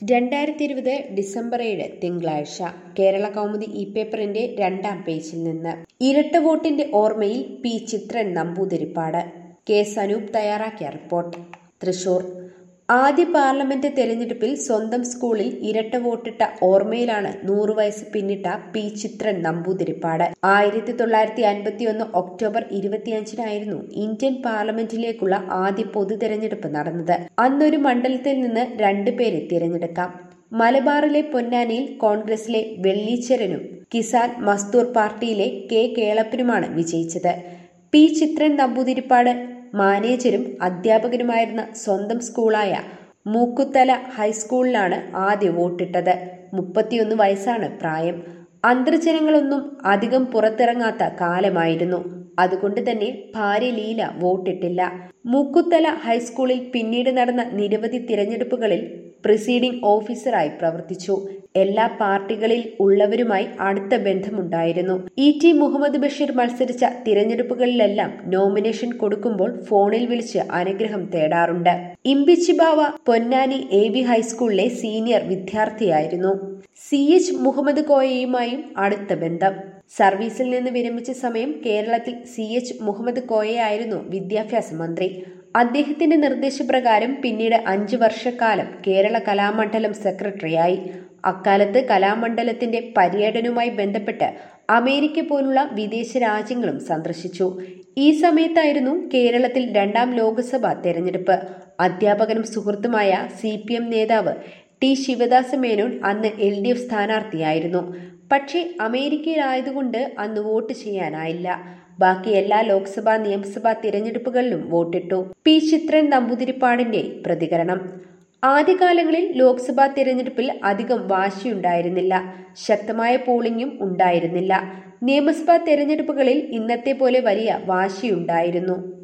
രണ്ടായിരത്തി ഇരുപത് ഡിസംബർ ഏഴ് തിങ്കളാഴ്ച കേരള കൗമുദി ഇ പേപ്പറിന്റെ രണ്ടാം പേജിൽ നിന്ന് ഇരട്ട വോട്ടിന്റെ ഓർമ്മയിൽ പി ചിത്രൻ നമ്പൂതിരിപ്പാട് കെ സനൂപ് തയ്യാറാക്കിയ റിപ്പോർട്ട് തൃശൂർ ആദ്യ പാർലമെന്റ് തെരഞ്ഞെടുപ്പിൽ സ്വന്തം സ്കൂളിൽ ഇരട്ട വോട്ടിട്ട ഓർമ്മയിലാണ് നൂറു വയസ്സ് പിന്നിട്ട പി ചിത്രൻ നമ്പൂതിരിപ്പാട് ആയിരത്തി തൊള്ളായിരത്തി അൻപത്തിയൊന്ന് ഒക്ടോബർ ഇരുപത്തിയഞ്ചിനായിരുന്നു ഇന്ത്യൻ പാർലമെന്റിലേക്കുള്ള ആദ്യ പൊതു തെരഞ്ഞെടുപ്പ് നടന്നത് അന്നൊരു മണ്ഡലത്തിൽ നിന്ന് രണ്ടുപേരെ തിരഞ്ഞെടുക്കാം മലബാറിലെ പൊന്നാനിയിൽ കോൺഗ്രസിലെ വെള്ളീച്ചരനും കിസാൻ മസ്ദൂർ പാർട്ടിയിലെ കെ കേളപ്പനുമാണ് വിജയിച്ചത് പി ചിത്രൻ നമ്പൂതിരിപ്പാട് മാനേജരും അധ്യാപകനുമായിരുന്ന സ്വന്തം സ്കൂളായ മൂക്കുത്തല ഹൈസ്കൂളിലാണ് ആദ്യ വോട്ടിട്ടത് മുപ്പത്തിയൊന്ന് വയസ്സാണ് പ്രായം അന്തർജനങ്ങളൊന്നും അധികം പുറത്തിറങ്ങാത്ത കാലമായിരുന്നു അതുകൊണ്ട് തന്നെ ഭാര്യ ലീല വോട്ടിട്ടില്ല മൂക്കുത്തല ഹൈസ്കൂളിൽ പിന്നീട് നടന്ന നിരവധി തിരഞ്ഞെടുപ്പുകളിൽ പ്രിസീഡിംഗ് ഓഫീസറായി പ്രവർത്തിച്ചു എല്ലാ പാർട്ടികളിൽ ഉള്ളവരുമായി അടുത്ത ബന്ധമുണ്ടായിരുന്നു ഇ ടി മുഹമ്മദ് ബഷീർ മത്സരിച്ച തിരഞ്ഞെടുപ്പുകളിലെല്ലാം നോമിനേഷൻ കൊടുക്കുമ്പോൾ ഫോണിൽ വിളിച്ച് അനുഗ്രഹം തേടാറുണ്ട് ഇമ്പിച്ചിബാവ പൊന്നാനി എ വി ഹൈസ്കൂളിലെ സീനിയർ വിദ്യാർത്ഥിയായിരുന്നു സി എച്ച് മുഹമ്മദ് കോയയുമായും അടുത്ത ബന്ധം സർവീസിൽ നിന്ന് വിരമിച്ച സമയം കേരളത്തിൽ സി എച്ച് മുഹമ്മദ് കോയയായിരുന്നു വിദ്യാഭ്യാസ മന്ത്രി അദ്ദേഹത്തിന്റെ നിർദ്ദേശപ്രകാരം പിന്നീട് അഞ്ചു വർഷക്കാലം കേരള കലാമണ്ഡലം സെക്രട്ടറിയായി അക്കാലത്ത് കലാമണ്ഡലത്തിന്റെ പര്യടനവുമായി ബന്ധപ്പെട്ട് അമേരിക്ക പോലുള്ള വിദേശ രാജ്യങ്ങളും സന്ദർശിച്ചു ഈ സമയത്തായിരുന്നു കേരളത്തിൽ രണ്ടാം ലോക്സഭാ തെരഞ്ഞെടുപ്പ് അധ്യാപകനും സുഹൃത്തുമായ സി പി എം നേതാവ് ടി ശിവദാസ മേനോൻ അന്ന് എൽ ഡി എഫ് സ്ഥാനാർത്ഥിയായിരുന്നു പക്ഷേ അമേരിക്കയിലായതുകൊണ്ട് അന്ന് വോട്ട് ചെയ്യാനായില്ല ബാക്കി എല്ലാ ലോക്സഭാ നിയമസഭാ തിരഞ്ഞെടുപ്പുകളിലും വോട്ടിട്ടു പി ചിത്രൻ നമ്പൂതിരിപ്പാടിന്റെ പ്രതികരണം ആദ്യകാലങ്ങളിൽ ലോക്സഭാ തിരഞ്ഞെടുപ്പിൽ അധികം വാശിയുണ്ടായിരുന്നില്ല ശക്തമായ പോളിംഗും ഉണ്ടായിരുന്നില്ല നിയമസഭാ തെരഞ്ഞെടുപ്പുകളിൽ ഇന്നത്തെ പോലെ വലിയ വാശിയുണ്ടായിരുന്നു